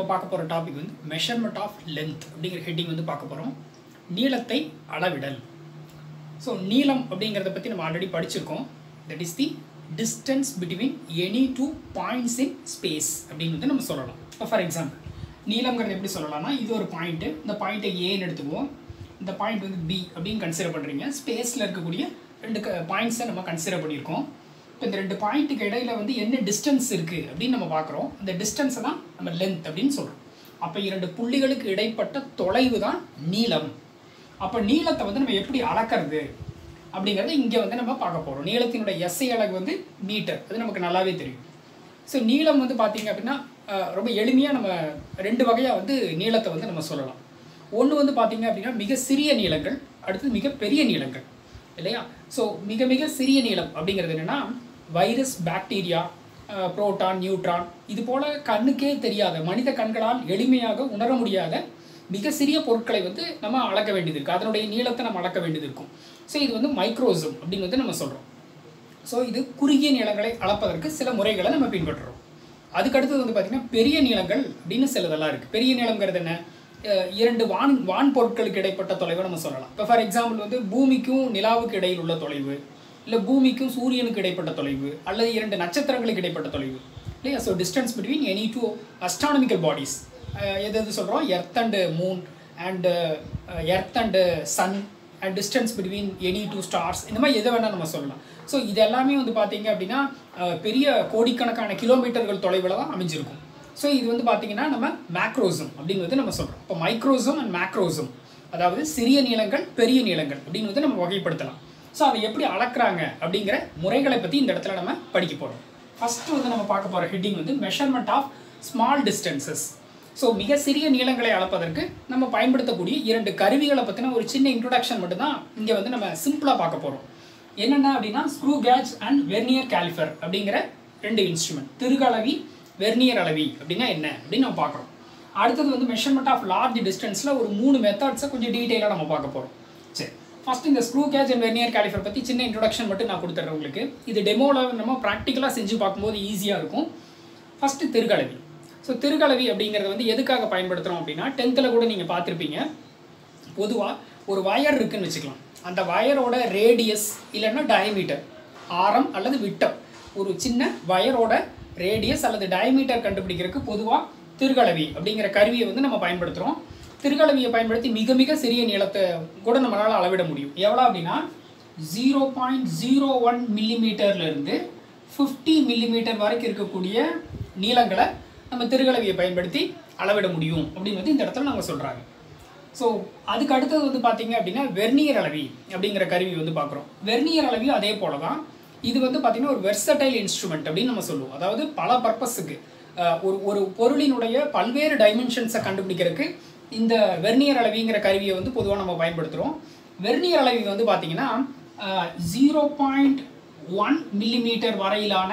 பார்க்க போகிற டாபிக் வந்து மெஷர்மெண்ட் ஆஃப் லென்த் அப்படிங்கிற ஹெட்டிங் வந்து பார்க்க போகிறோம் நீளத்தை அளவிடல் ஸோ நீளம் அப்படிங்கிறத பற்றி நம்ம ஆல்ரெடி படிச்சிருக்கோம் that is the distance between any two points in space அப்படின்னு வந்து நம்ம சொல்லலாம் இப்போ ஃபார் எக்ஸாம்பிள் நீளம்ங்கிறது எப்படி சொல்லலாம்னா இது ஒரு பாயிண்ட்டு இந்த பாயிண்ட்டை ஏன்னு எடுத்துக்குவோம் இந்த பாயிண்ட் வந்து பி அப்படின்னு கன்சிடர் பண்ணுறீங்க ஸ்பேஸில் இருக்கக்கூடிய ரெண்டு பாயிண்ட்ஸை நம்ம கன்சிடர் பண்ணியிருக்கோம் இப்போ இந்த ரெண்டு பாயிண்ட்டுக்கு இடையில வந்து என்ன டிஸ்டன்ஸ் இருக்குது அப்படின்னு நம்ம பார்க்குறோம் அந்த டிஸ்டன்ஸை தான் நம்ம லென்த் அப்படின்னு சொல்கிறோம் அப்போ இரண்டு புள்ளிகளுக்கு இடைப்பட்ட தொலைவு தான் நீளம் அப்போ நீளத்தை வந்து நம்ம எப்படி அளக்கிறது அப்படிங்கிறத இங்கே வந்து நம்ம பார்க்க போகிறோம் நீளத்தினுடைய எஸ்ஐ அலகு வந்து மீட்டர் அது நமக்கு நல்லாவே தெரியும் ஸோ நீளம் வந்து பார்த்தீங்க அப்படின்னா அஹ், ரொம்ப எளிமையாக நம்ம ரெண்டு வகையாக வந்து நீளத்தை வந்து நம்ம சொல்லலாம் ஒன்று வந்து பார்த்தீங்க அப்படின்னா மிக சிறிய நீளங்கள் அடுத்தது மிக பெரிய நீளங்கள் இல்லையா ஸோ மிக மிக சிறிய நீளம் அப்படிங்கிறது என்னென்னா வைரஸ் பாக்டீரியா புரோட்டான் நியூட்ரான் இது போல கண்ணுக்கே தெரியாத மனித கண்களால் எளிமையாக உணர முடியாத மிக சிறிய பொருட்களை வந்து நம்ம அளக்க வேண்டியது இருக்குது அதனுடைய நீளத்தை நம்ம அளக்க வேண்டியது இருக்கும் ஸோ இது வந்து மைக்ரோசம் அப்படின்னு வந்து நம்ம சொல்கிறோம் ஸோ இது குறுகிய நீளங்களை அளப்பதற்கு சில முறைகளை நம்ம பின்பற்றுறோம் அதுக்கடுத்தது வந்து பார்த்திங்கன்னா பெரிய நீளங்கள் அப்படின்னு சிலதெல்லாம் இருக்குது பெரிய நீளங்கிறது என்ன அஹ் இரண்டு வான் வான் பொருட்களுக்கு இடைப்பட்ட தொலைவை நம்ம சொல்லலாம் இப்போ ஃபார் எக்ஸாம்பிள் வந்து பூமிக்கும் நிலாவுக்கு இடையில் உள்ள தொலைவு இல்லை பூமிக்கும் சூரியனுக்கு இடைப்பட்ட தொலைவு அல்லது இரண்டு நட்சத்திரங்களுக்கு இடைப்பட்ட தொலைவு இல்லையா so distance between any two astronomical bodies எது எது சொல்கிறோம் earth and moon and earth and sun and distance between any two stars இந்த மாதிரி எதை வேணால் நம்ம சொல்லலாம் ஸோ இது எல்லாமே வந்து பார்த்தீங்க அப்படின்னா அஹ், பெரிய கோடிக்கணக்கான கிலோமீட்டர்கள் தொலைவில் தான் அமைஞ்சிருக்கும் ஸோ இது வந்து பார்த்தீங்கன்னா நம்ம மேக்ரோசம் அப்படின்னு வந்து நம்ம சொல்கிறோம் இப்போ மைக்ரோசம் அண்ட் மேக்ரோசம் அதாவது சிறிய நீளங்கள் பெரிய நீளங்கள் அப்படின்னு வந்து நம்ம வகைப்படுத்தலாம் ஸோ அதை எப்படி அளக்குறாங்க அப்படிங்கிற முறைகளை பற்றி இந்த இடத்துல நம்ம படிக்க போகிறோம் ஃபஸ்ட்டு வந்து நம்ம பார்க்க போகிற ஹெட்டிங் வந்து measurement of small distances so மிக சிறிய நீளங்களை அளப்பதற்கு நம்ம பயன்படுத்தக்கூடிய இரண்டு கருவிகளை பற்றின ஒரு சின்ன இன்ட்ரொடக்ஷன் மட்டும்தான் இங்கே வந்து நம்ம சிம்பிளாக பார்க்க போகிறோம் என்னென்ன அப்படின்னா screw gauge and vernier caliper அப்படிங்கிற ரெண்டு இன்ஸ்ட்ருமெண்ட் திருகளவி வெர்னியர் அளவி அப்படின்னா என்ன அப்படின்னு நம்ம பார்க்குறோம் அடுத்தது வந்து மெஷர்மெண்ட் ஆஃப் லார்ஜ் டிஸ்டன்ஸில் ஒரு மூணு மெத்தட்ஸை கொஞ்சம் டீட்டெயிலாக நம்ம பார்க்க போகிறோம் சரி ஃபர்ஸ்ட் இந்த screw gauge and vernier caliper பற்றி சின்ன இன்ட்ரொடக்ஷன் மட்டும் நான் கொடுத்துட்றேன் உங்களுக்கு இது டெமோவில் நம்ம ப்ராக்டிக்கலாக செஞ்சு பார்க்கும்போது ஈஸியாக இருக்கும் ஃபஸ்ட்டு திருகளவி ஸோ திருகளவி அப்படிங்கிறது வந்து எதுக்காக பயன்படுத்துகிறோம் அப்படின்னா டென்த்தில் கூட நீங்கள் பார்த்துருப்பீங்க பொதுவாக ஒரு வயர் இருக்குன்னு வச்சுக்கலாம் அந்த வயரோட ரேடியஸ் இல்லைன்னா டயமீட்டர் ஆரம் அல்லது விட்டம் ஒரு சின்ன வயரோட ரேடியஸ் அல்லது டயமீட்டர் கண்டுபிடிக்கிறதுக்கு பொதுவாக திருகளவி அப்படிங்கிற கருவியை வந்து நம்ம பயன்படுத்துகிறோம் திருகளவியை பயன்படுத்தி மிக மிக சிறிய நீளத்தை கூட நம்மளால் அளவிட முடியும் எவ்வளோ அப்படின்னா ஜீரோ பாயிண்ட் ஜீரோ ஒன் மில்லிமீட்டர்லேருந்து ஃபிஃப்டி மில்லிமீட்டர் வரைக்கும் இருக்கக்கூடிய நீளங்களை நம்ம திருகளவியை பயன்படுத்தி அளவிட முடியும் அப்படின்னு வந்து இந்த இடத்துல நாங்கள் சொல்கிறாங்க ஸோ அதுக்கு அடுத்தது வந்து பார்த்தீங்க அப்படின்னா வெர்னியர் அளவி அப்படிங்கிற கருவி வந்து பார்க்குறோம் வெர்னியர் அளவியும் அதே போல தான் இது வந்து பார்த்தீங்கன்னா ஒரு வெர்சடைல் இன்ஸ்ட்ருமெண்ட் அப்படின்னு நம்ம சொல்லுவோம் அதாவது பல பர்பஸுக்கு ஒரு ஒரு பொருளினுடைய பல்வேறு டைமென்ஷன்ஸை கண்டுபிடிக்கிறதுக்கு இந்த வெர்னியர் அளவிங்கிற கருவியை வந்து பொதுவாக நம்ம பயன்படுத்துகிறோம் வெர்னியர் அளவி வந்து பார்த்தீங்கன்னா ஜீரோ பாயிண்ட் ஒன் மில்லிமீட்டர் வரையிலான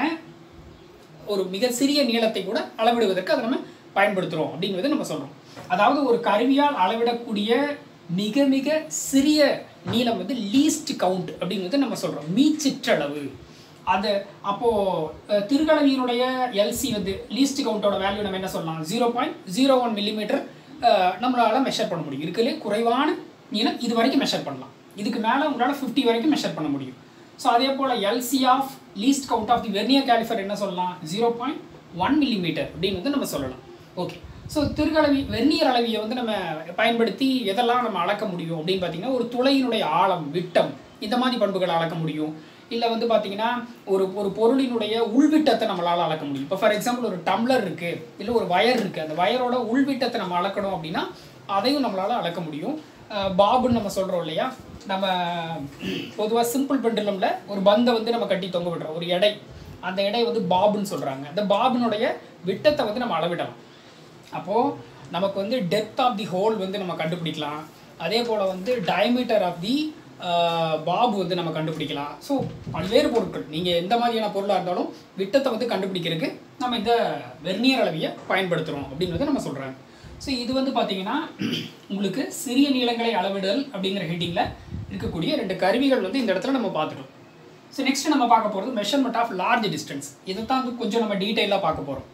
ஒரு மிக சிறிய நீளத்தை கூட அளவிடுவதற்கு அதை நம்ம பயன்படுத்துகிறோம் அப்படிங்கிறது நம்ம சொல்கிறோம் அதாவது ஒரு கருவியால் அளவிடக்கூடிய மிக மிக சிறிய நீளம் வந்து லீஸ்ட் கவுண்ட் அப்படிங்கிறது நம்ம சொல்கிறோம் மீச்சிற்றளவு அது அப்போது திருகளவியினுடைய எல்சி வந்து லீஸ்ட் கவுண்டோட வேல்யூ நம்ம என்ன சொல்லலாம் zero point zero one millimetre நம்மளால் மெஷர் பண்ண முடியும் இருக்குல்லே குறைவான நீளம் இது வரைக்கும் மெஷர் பண்ணலாம் இதுக்கு மேலே உங்களால் ஃபிஃப்டி வரைக்கும் மெஷர் பண்ண முடியும் ஸோ அதே போல் LC of least count of the vernier caliper என்ன சொல்லலாம் ஜீரோ பாயிண்ட் ஒன் மில்லிமீட்டர் அப்படின்னு வந்து நம்ம சொல்லலாம் ஓகே ஸோ திருகளவி வெர்னியர் அளவியை வந்து நம்ம பயன்படுத்தி எதெல்லாம் நம்ம அளக்க முடியும் அப்படின்னு பார்த்தீங்கன்னா ஒரு துளையினுடைய ஆழம் விட்டம் இந்த மாதிரி பண்புகளை அளக்க முடியும் இல்லை வந்து பார்த்தீங்கன்னா ஒரு ஒரு பொருளினுடைய உள்விட்டத்தை நம்மளால் அளக்க முடியும் இப்போ ஃபார் எக்ஸாம்பிள் ஒரு டம்ளர் இருக்குது இல்லை ஒரு வயர் இருக்குது அந்த வயரோட உள்விட்டத்தை நம்ம அளக்கணும் அப்படின்னா அதையும் நம்மளால் அளக்க முடியும் அஹ் பாபுன்னு நம்ம சொல்கிறோம் இல்லையா நம்ம பொதுவாக சிம்பிள் பெண்டுலமில் ஒரு பந்தை வந்து நம்ம கட்டி தொங்க விடுறோம் ஒரு எடை அந்த எடை வந்து பாபுன்னு சொல்கிறாங்க அந்த பாபுனுடைய விட்டத்தை வந்து நம்ம அளவிடலாம் அப்போது நமக்கு வந்து டெப்த் ஆஃப் தி ஹோல் வந்து நம்ம கண்டுபிடிக்கலாம் அதே போல் வந்து டயமீட்டர் ஆஃப் தி பாபு வந்து நம்ம கண்டுபிடிக்கலாம் ஸோ பல்வேறு பொருட்கள் நீங்கள் எந்த மாதிரியான பொருளாக இருந்தாலும் விட்டத்தை வந்து கண்டுபிடிக்கிறதுக்கு நம்ம இந்த வெர்னியர் அளவியை பயன்படுத்துகிறோம் அப்படின்னு வந்து நம்ம சொல்கிறாங்க ஸோ இது வந்து பார்த்தீங்கன்னா உங்களுக்கு சிறிய நீளங்களை அளவிடல் அப்படிங்கிற ஹெட்டிங்கில் இருக்கக்கூடிய ரெண்டு கருவிகள் வந்து இந்த இடத்துல நம்ம பார்த்துட்டோம் ஸோ நெக்ஸ்ட் நம்ம பார்க்க போகிறது மெஷர்மெண்ட் ஆஃப் லார்ஜ் டிஸ்டன்ஸ் இதை தான் வந்து கொஞ்சம் நம்ம டீட்டெயிலாக பார்க்க போகிறோம்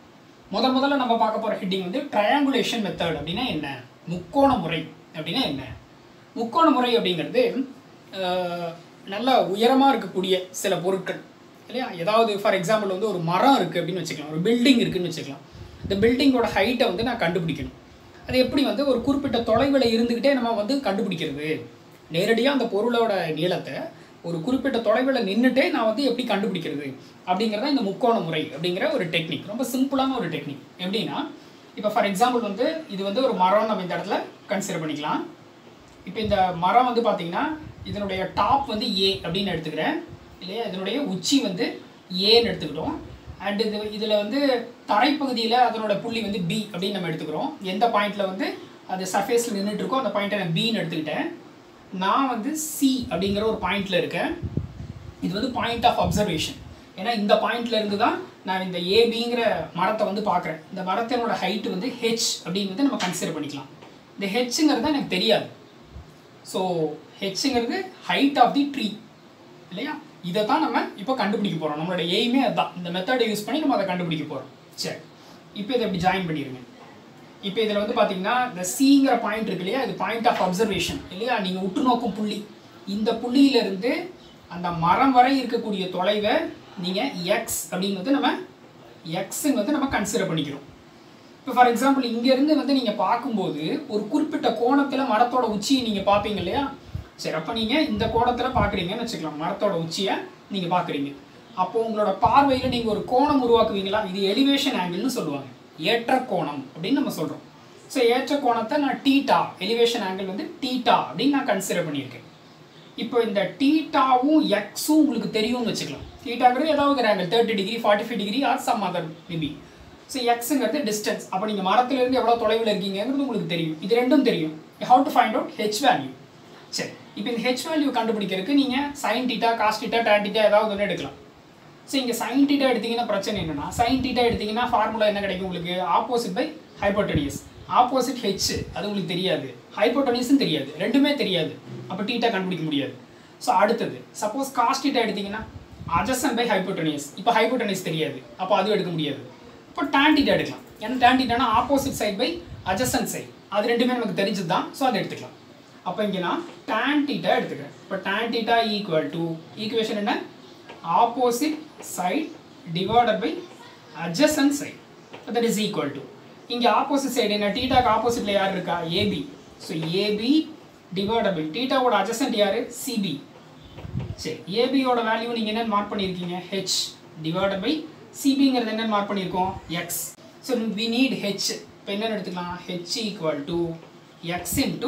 முத முதல்ல நம்ம பார்க்க போகிற ஹெட்டிங் வந்து ட்ரையாங்குலேஷன் மெத்தட் அப்படின்னா என்ன முக்கோண முறை அப்படின்னா என்ன முக்கோண முறை அப்படிங்கிறது அஹ், நல்ல உயரமாக இருக்கக்கூடிய சில பொருட்கள் இல்லையா ஏதாவது ஃபார் எக்ஸாம்பிள் வந்து ஒரு மரம் இருக்குது அப்படின்னு வச்சுக்கலாம் ஒரு பில்டிங் இருக்குன்னு வச்சுக்கலாம் இந்த பில்டிங்கோட ஹைட்டை வந்து நான் கண்டுபிடிக்கணும் அது எப்படி வந்து ஒரு குறிப்பிட்ட தொலைவில் இருந்துக்கிட்டே நம்ம வந்து கண்டுபிடிக்கிறது நேரடியாக அந்த பொருளோட நீளத்தை ஒரு குறிப்பிட்ட தொலைவில் நின்றுட்டே நான் வந்து எப்படி கண்டுபிடிக்கிறது அப்படிங்கிறத இந்த முக்கோண முறை அப்படிங்கிற ஒரு டெக்னிக் ரொம்ப சிம்பிளான ஒரு டெக்னிக் எப்படின்னா இப்போ ஃபார் எக்ஸாம்பிள் வந்து இது வந்து ஒரு மரம் நம்ம இந்த இடத்துல கன்சிடர் பண்ணிக்கலாம் இப்போ இந்த மரம் வந்து பார்த்தீங்கன்னா இதனுடைய டாப் வந்து ஏ அப்படின்னு எடுத்துக்கிறேன் இல்லையா இதனுடைய உச்சி வந்து ஏன்னு எடுத்துக்கிட்டோம் அண்ட் இது இதில் வந்து தரைப்பகுதியில் அதனோட புள்ளி வந்து பி அப்படின்னு நம்ம எடுத்துக்கிறோம் எந்த பாயிண்ட்டில் வந்து அது சர்ஃபேஸில் நின்றுட்டு இருக்கோ அந்த பாயிண்ட்டை நான் பின்னு எடுத்துக்கிட்டேன் நான் வந்து சி அப்படிங்கிற ஒரு பாயிண்ட்டில் இருக்கேன் இது வந்து பாயிண்ட் ஆஃப் அப்சர்வேஷன் ஏன்னா இந்த பாயிண்ட்ல இருந்து தான் நான் இந்த ஏபிங்கிற மரத்தை வந்து பார்க்குறேன் இந்த மரத்தினோட ஹைட் வந்து ஹெச் அப்படின்னு வந்து நம்ம கன்சிடர் பண்ணிக்கலாம் இந்த ஹெச்ங்கிறது எனக்கு தெரியாது ஸோ ஹெச்ங்கிறது ஹைட் ஆஃப் தி ட்ரீ இல்லையா இதை தான் நம்ம இப்போ கண்டுபிடிக்க போகிறோம் நம்மளோட எய்மே அதுதான் இந்த மெத்தடை யூஸ் பண்ணி நம்ம அதை கண்டுபிடிக்க போகிறோம் சரி இப்போ இதை இப்படி ஜாயின் பண்ணிடுங்க இப்போ இதில் வந்து பார்த்தீங்கன்னா இந்த சிங்கிற பாயிண்ட் இருக்கு இல்லையா இது பாயிண்ட் ஆஃப் அப்சர்வேஷன் இல்லையா நீங்கள் உற்று நோக்கும் புள்ளி இந்த புள்ளியிலிருந்து அந்த மரம் வரை இருக்கக்கூடிய தொலைவை நீங்கள் எக்ஸ் அப்படிங்கிறது நம்ம எக்ஸுங்க வந்து நம்ம கன்சிடர் பண்ணிக்கிறோம் இப்போ ஃபார் எக்ஸாம்பிள் இங்கேருந்து வந்து நீங்கள் பார்க்கும்போது ஒரு குறிப்பிட்ட கோணத்தில் மரத்தோட உச்சியை நீங்கள் பார்ப்பீங்க இல்லையா சரி அப்போ நீங்கள் இந்த கோணத்தில் பார்க்குறீங்கன்னு வச்சுக்கலாம் மரத்தோட உச்சியை நீங்கள் பார்க்குறீங்க அப்போ உங்களோட பார்வையில் நீங்கள் ஒரு கோணம் உருவாக்குவீங்களா இது எலிவேஷன் ஆங்கிள்னு சொல்லுவாங்க ஏற்ற கோணம் அப்படின்னு நம்ம சொல்கிறோம் ஸோ ஏற்ற கோணத்தை நான் டீட்டா எலிவேஷன் ஆங்கிள் வந்து டீட்டா அப்படின்னு நான் கன்சிடர் பண்ணியிருக்கேன் இப்போ இந்த டீட்டாவும் எக்ஸும் உங்களுக்கு தெரியும்னு வச்சுக்கலாம் டீட்டாங்கிறது ஏதாவது ஒரு angle thirty degree forty five degree or some other maybe so எக்ஸுங்கிறது டிஸ்டன்ஸ் அப்போ நீங்கள் மரத்துலேருந்து எவ்வளோ தொலைவில் இருக்கீங்கிறது உங்களுக்கு தெரியும் இது ரெண்டும் தெரியும் how to find out H value சரி இப்போ இந்த ஹெச் வேல்யூ கண்டுபிடிக்கிறதுக்கு நீங்கள் sine theta cos theta tan theta ஏதாவது ஒன்று எடுக்கலாம் ஸோ இங்கே சைன் டீட்டா எடுத்தீங்கன்னா பிரச்சனை என்னன்னா சைன் டீட்டா எடுத்தீங்கன்னா ஃபார்முலா என்ன கிடைக்கும் உங்களுக்கு opposite by hypotenuse opposite H அது உங்களுக்கு தெரியாது ஹைப்போட்டனியஸும் தெரியாது ரெண்டுமே தெரியாது அப்போ டீட்டா கண்டுபிடிக்க முடியாது ஸோ அடுத்தது சப்போஸ் காஸ் டீட்டா எடுத்தீங்கன்னா அஜசன் பை ஹைப்போட்டனியஸ் இப்போ ஹைப்போட்டனியஸ் தெரியாது அப்போ அதுவும் எடுக்க முடியாது இப்போ tan டீட்டா எடுக்கலாம் ஏன்னா tan டீட்டானா opposite side by adjacent side அது ரெண்டுமே நமக்கு தெரிஞ்சது தான் ஸோ அதை எடுத்துக்கலாம் அப்போ இங்கே நான் tan டீட்டா எடுத்துக்கிறேன் இப்போ tan theta equal to equation என்ன opposite side divided by adjacent side that is equal to இங்கே ஆப்போசிட் சைடு என்ன டீட்டாக்கு ஆப்போசிட்டில் யார் இருக்கா AB so AB divided by டீட்டாவோட adjacent யார் சிபி சரி ஏபியோட வேல்யூ நீங்கள் என்னென்னு மார்க் பண்ணியிருக்கீங்க ஹெச் டிவைடட் பை சிபிங்கிறது என்னென்னு மார்க் பண்ணியிருக்கோம் X so we need H இப்போ என்னென்னு எடுத்துக்கலாம் H equal to X into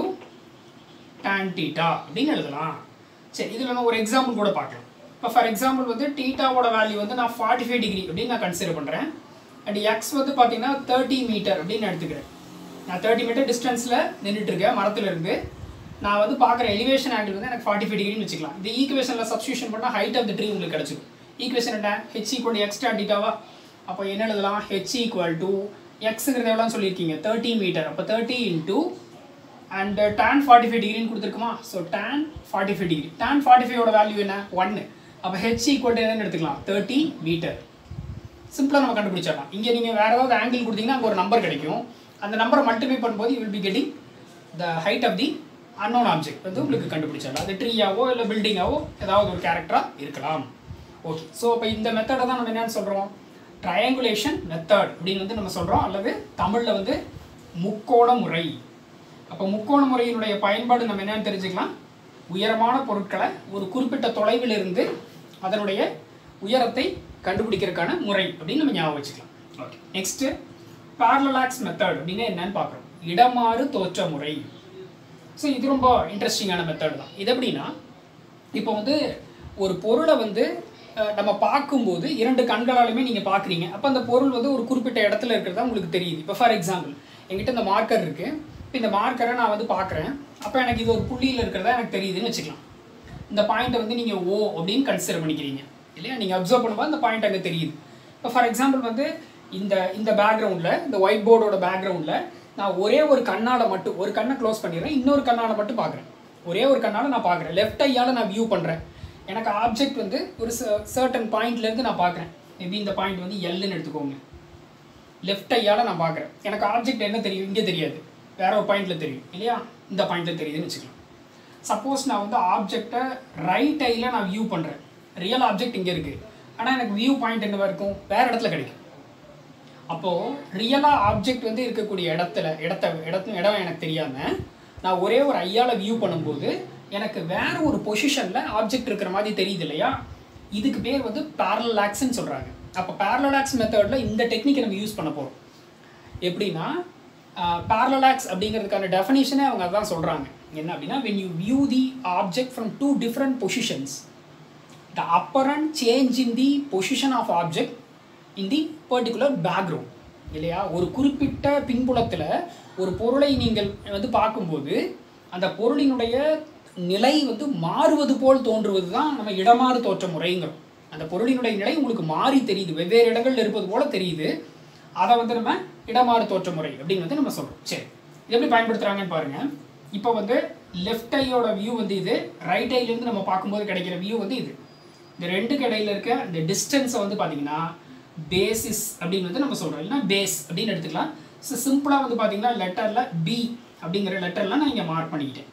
tan theta அப்படின்னு எழுதலாம் சரி இதில் நம்ம ஒரு எக்ஸாம்பிள் கூட பார்க்கலாம் இப்போ ஃபார் எக்ஸாம்பிள் வந்து டீட்டாவோட வேல்யூ வந்து நான் ஃபார்ட்டி ஃபைவ் டிகிரி அப்படின்னு நான் கன்சிடர் பண்ணுறேன் அண்ட் எக்ஸ் வந்து பார்த்தீங்கன்னா தேர்ட்டி மீட்டர் அப்படின்னு நான் எடுத்துக்கிறேன் நான் தேர்ட்டி மீட்டர் டிஸ்டன்ஸில் நின்றுட்டுருக்கேன் மரத்துல இருந்து நான் வந்து பார்க்குற எலிவேஷன் ஆங்கிள் வந்து எனக்கு ஃபார்ட்டி ஃபைவ் டிகிரின்னு வச்சுக்கலாம் இந்த ஈக்குவேஷனில் சப்ஸ்டியூஷன் பண்ணால் ஹைட் ஆஃப் த ட்ரீ உங்களுக்கு கிடச்சிடும் ஈக்குவேஷன் என்ன ஹெச் ஈக்குவல் எக்ஸ்ட்ரா டீட்டாவா அப்போ என்ன எழுதலாம் ஹெச் ஈக்குவல் டு எக்ஸுங்கிறது எவ்வளோன்னு சொல்லியிருக்கீங்க தேர்ட்டி மீட்டர் அப்போ thirty into and tan forty five டிகிரின்னு கொடுத்துருக்குமா so tan forty five degree tan forty ஃபைவோட வேல்யூ என்ன ஒன்று அப்போ ஹெச் ஈக்குவல் என்னன்னு எடுத்துக்கலாம் தேர்ட்டி மீட்டர் சிம்பிளாக நம்ம கண்டுபிடிச்சிடலாம் இங்கே நீங்கள் வேறு ஏதாவது ஆங்கிள் கொடுத்தீங்கன்னா அங்கே ஒரு நம்பர் கிடைக்கும் அந்த நம்பரை மல்டிப்ளை பண்ணும்போது you will be getting the height of the unknown object வந்து உங்களுக்கு கண்டுபிடிச்சிடலாம் அது ட்ரீயாவோ இல்லை பில்டிங்காவோ ஏதாவது ஒரு கேரக்டராக இருக்கலாம் ஓகே ஸோ இப்போ இந்த மெத்தடை தான் நம்ம என்னன்னு சொல்கிறோம் ட்ரையாங்குலேஷன் மெத்தட் அப்படின்னு வந்து நம்ம சொல்கிறோம் அல்லது தமிழில் வந்து முக்கோண முறை அப்போ முக்கோண முறையினுடைய பயன்பாடு நம்ம என்னன்னு தெரிஞ்சுக்கலாம் உயரமான பொருட்களை ஒரு குறிப்பிட்ட தொலைவில் இருந்து அதனுடைய உயரத்தை கண்டுபிடிக்கிறதுக்கான முறை அப்படின்னு நம்ம ஞாபகம் வச்சுக்கலாம் ஓகே நெக்ஸ்ட்டு பேரலாக்ஸ் மெத்தட் அப்படின்னு என்னன்னு பார்க்குறோம் இடமாறு தோற்ற முறை ஸோ இது ரொம்ப இன்ட்ரெஸ்டிங்கான மெத்தட் தான் இது எப்படின்னா இப்போ வந்து ஒரு பொருளை வந்து அஹ், நம்ம பார்க்கும்போது இரண்டு கண்களாலுமே நீங்கள் பார்க்குறீங்க அப்போ அந்த பொருள் வந்து ஒரு குறிப்பிட்ட இடத்துல இருக்கிறதா உங்களுக்கு தெரியுது இப்போ ஃபார் எக்ஸாம்பிள் என்கிட்ட இந்த மார்க்கர் இருக்குது இப்போ இந்த மார்க்கரை நான் வந்து பார்க்குறேன் அப்போ எனக்கு இது ஒரு புள்ளியில் இருக்கிறதா எனக்கு தெரியுதுன்னு வச்சுக்கலாம் இந்த பாயிண்ட்டை வந்து நீங்கள் ஓ அப்படின்னு கன்சிடர் பண்ணிக்கிறீங்க இல்லையா நீங்கள் அப்சர்வ் பண்ணும்போது அந்த பாயிண்ட் அங்கே தெரியுது இப்போ ஃபார் எக்ஸாம்பிள் வந்து இந்த இந்த பேக்ரவுண்டில் இந்த ஒயிட் போர்டோட பேக்ரவுண்டில் நான் ஒரே ஒரு கண்ணால் மட்டும் ஒரு கண்ணை க்ளோஸ் பண்ணிடுறேன் இன்னொரு கண்ணால் மட்டும் பார்க்குறேன் ஒரே ஒரு கண்ணால் நான் பார்க்குறேன் லெஃப்ட் ஐயால் நான் வியூ பண்ணுறேன் எனக்கு ஆப்ஜெக்ட் வந்து ஒரு சர்டன் பாயிண்ட்லேருந்து நான் பார்க்குறேன் மேபி இந்த பாயிண்ட் வந்து எல்லுன்னு எடுத்துக்கோங்க லெஃப்ட் ஐயால் நான் பார்க்குறேன் எனக்கு ஆப்ஜெக்ட் என்ன தெரியும் இங்கே தெரியாது வேற ஒரு பாயிண்டில் தெரியும் இல்லையா இந்த பாயிண்டில் தெரியுதுன்னு வச்சுக்கலாம் சப்போஸ் நான் வந்து ஆப்ஜெக்டை ரைட் ஐயில் நான் வியூ பண்ணுறேன் ரியல் ஆப்ஜெக்ட் இங்கே இருக்குது ஆனால் எனக்கு வியூ பாயிண்ட் என்னவா இருக்கும் வேறு இடத்துல கிடைக்கும் அப்போது ரியலாக ஆப்ஜெக்ட் வந்து இருக்கக்கூடிய இடத்துல இடத்த இடத்து இடம் எனக்கு தெரியாமல் நான் ஒரே ஒரு ஐயால் வியூ பண்ணும்போது எனக்கு வேற ஒரு பொசிஷனில் ஆப்ஜெக்ட் இருக்கிற மாதிரி தெரியுது இல்லையா இதுக்கு பேர் வந்து பேரலாக்ஸ்ன்னு சொல்கிறாங்க அப்போ பேரலாக்ஸ் மெத்தடில் இந்த டெக்னிக்கை நம்ம யூஸ் பண்ண போகிறோம் எப்படின்னா பேரலாக்ஸ் அப்படிங்கிறதுக்கான டெஃபினேஷனே அவங்க அதான் சொல்கிறாங்க என்ன அப்படின்னா when you view the object from two different positions the apparent change in the position of object in the particular background இல்லையா ஒரு குறிப்பிட்ட பின்புலத்தில் ஒரு பொருளை நீங்கள் வந்து பார்க்கும்போது அந்த பொருளினுடைய நிலை வந்து மாறுவது போல் தோன்றுவது தான் நம்ம இடமாறு தோற்ற முறைங்கிறோம் அந்த பொருளினுடைய நிலை உங்களுக்கு மாறி தெரியுது வெவ்வேறு இடங்கள்ல இருப்பது போல தெரியுது அதை வந்து நம்ம இடமாறு தோற்ற முறை அப்படின்னு வந்து நம்ம சொல்கிறோம் சரி இது எப்படி பயன்படுத்துகிறாங்கன்னு பாருங்க இப்போ வந்து லெஃப்ட் ஐயோட வியூ வந்து இது ரைட் ஐலேருந்து நம்ம பார்க்கும்போது கிடைக்கிற வியூ வந்து இது இந்த ரெண்டுக்கு இடையில இருக்க இந்த டிஸ்டன்ஸை வந்து பார்த்தீங்கன்னா பேசிஸ் அப்படின்னு வந்து நம்ம சொல்கிறோம் இல்லைன்னா பேஸ் அப்படின்னு எடுத்துக்கலாம் ஸோ சிம்பிளாக வந்து பார்த்தீங்கன்னா லெட்டரில் பி அப்படிங்கிற லெட்டர்லாம் நான் இங்கே மார்க் பண்ணிக்கிட்டேன்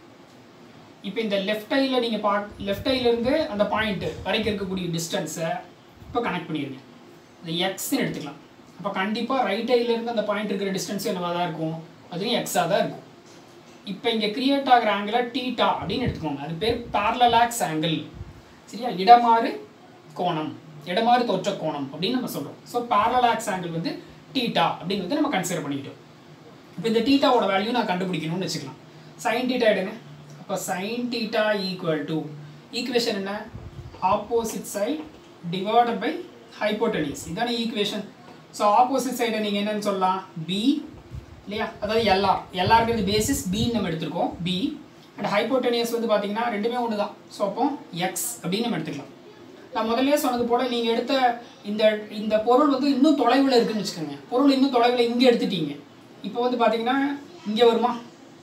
இப்போ இந்த லெஃப்ட் ஐயில் நீங்கள் பா லெஃப்ட் ஐலேருந்து அந்த பாயிண்ட் வரைக்கும் இருக்கக்கூடிய டிஸ்டன்ஸை இப்போ கனெக்ட் பண்ணிடுங்க இந்த எக்ஸ்ன்னு எடுத்துக்கலாம் அப்போ கண்டிப்பாக ரைட் ஐலேருந்து அந்த பாயிண்ட் இருக்கிற டிஸ்டன்ஸ் என்னவாக தான் இருக்கும் அதுவும் எக்ஸாக தான் இருக்கும் இப்போ இங்கே கிரியேட் ஆகிற ஆங்கிளை டீட்டா அப்படின்னு எடுத்துக்கோங்க அது பேர் பேரலாக்ஸ் ஆங்கிள் சரியா இடமாறு கோணம் இடமாறு தோற்ற கோணம் அப்படின்னு நம்ம சொல்கிறோம் ஸோ பேரலாக்ஸ் ஆங்கிள் வந்து டீட்டா அப்படின்னு வந்து நம்ம கன்சிடர் பண்ணிக்கிட்டோம் இப்போ இந்த டீட்டாவோட வேல்யூ நான் கண்டுபிடிக்கணும்னு வச்சுக்கலாம் சைன் டீட்டா எடுங்க அப்போ sine theta equal to equation என்ன opposite side divided by hypotenuse இதான ஈக்குவேஷன் ஸோ ஆப்போசிட் சைடை நீங்கள் என்னன்னு சொல்லலாம் பி இல்லையா அதாவது எல்ஆர் எல்ஆருங்கிறது பேசிஸ் பின்னு நம்ம எடுத்திருக்கோம் பி அண்ட் ஹைப்போட்டனியஸ் வந்து பார்த்தீங்கன்னா ரெண்டுமே ஒன்று தான் ஸோ அப்போ எக்ஸ் அப்படின்னு நம்ம எடுத்துக்கலாம் நான் முதல்லயே சொன்னது போல் நீங்கள் எடுத்த இந்த இந்த பொருள் வந்து இன்னும் தொலைவில் இருக்குன்னு வச்சுக்கோங்க பொருள் இன்னும் தொலைவில் இங்கே எடுத்துட்டீங்க இப்போ வந்து பார்த்தீங்கன்னா இங்கே வருமா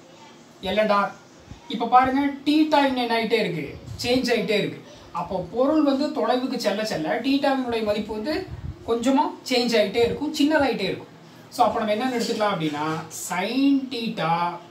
எல்என்ஆர் இப்போ பாருங்க டீட்டாவின் என்ன ஆகிட்டே இருக்குது சேஞ்ச் ஆகிட்டே இருக்குது அப்போ பொருள் வந்து தொலைவுக்கு செல்ல செல்ல டீட்டாவினுடைய மதிப்பு வந்து கொஞ்சமாக சேஞ்ச் ஆகிட்டே இருக்கும் சின்னதாகிட்டே இருக்கும் ஸோ அப்போ நம்ம என்னென்னு எடுத்துக்கலாம் அப்படின்னா sine theta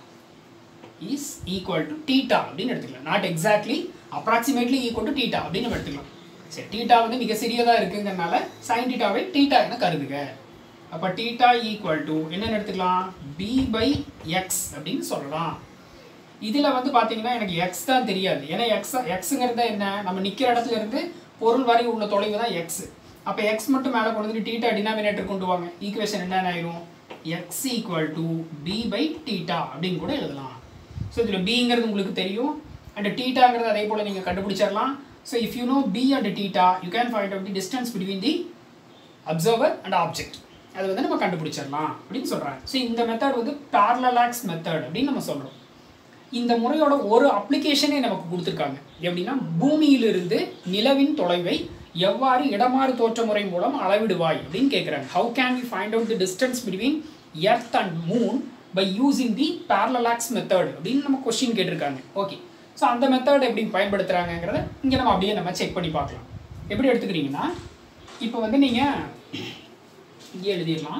is equal to theta அப்படின்னு எடுத்துக்கலாம் not exactly approximately equal to theta அப்படின்னு நம்ம எடுத்துக்கலாம் சரி டீட்டா வந்து மிக சிறியதாக இருக்குங்கிறனால சைன் டீட்டாவை டீட்டா என கருதுக அப்போ டீட்டா ஈக்குவல் டு என்னென்னு எடுத்துக்கலாம் பி பை எக்ஸ் அப்படின்னு சொல்லலாம் இதில் வந்து பார்த்தீங்கன்னா எனக்கு எக்ஸ் தான் தெரியாது ஏன்னா எக்ஸ் எக்ஸுங்கிறது என்ன நம்ம நிற்கிற இடத்துல இருந்து பொருள் வரை உள்ள தொலைவு தான் எக்ஸ் அப்போ எக்ஸ் மட்டும் மேலே கொண்டு வந்து டீட்டா டினாமினேட்டர் கொண்டு வாங்க ஈக்குவேஷன் என்னென்ன ஆயிரும் X equal to B by theta அப்படின்னு கூட எழுதலாம் ஸோ இதில் பிங்கிறது உங்களுக்கு தெரியும் அண்ட் டீட்டாங்கிறது அதே போல் நீங்கள் கண்டுபிடிச்சிடலாம் so if you know B and theta you can find out the distance between the observer and object அது வந்து நம்ம கண்டுபிடிச்சிடலாம் அப்படின்னு சொல்கிறாங்க ஸோ இந்த மெத்தட் வந்து பேரலாக்ஸ் மெத்தட் அப்படின்னு நம்ம சொல்கிறோம் இந்த முறையோட ஒரு அப்ளிகேஷனே நமக்கு கொடுத்துருக்காங்க எப்படின்னா பூமியிலிருந்து நிலவின் தொலைவை எவ்வாறு இடமாறு தோற்ற முறை மூலம் அளவிடுவாய் அப்படின்னு கேட்குறாங்க how can we find out the distance between earth and moon by using the parallax method அப்படின்னு நம்ம கொஸ்டின் கேட்டிருக்காங்க ஓகே ஸோ அந்த மெத்தட் எப்படி பயன்படுத்துகிறாங்கங்கிறத இங்கே நம்ம அப்படியே நம்ம செக் பண்ணி பார்க்கலாம் எப்படி எடுத்துக்கிறீங்கன்னா இப்போ வந்து நீங்கள் இங்கே எழுதிடலாம்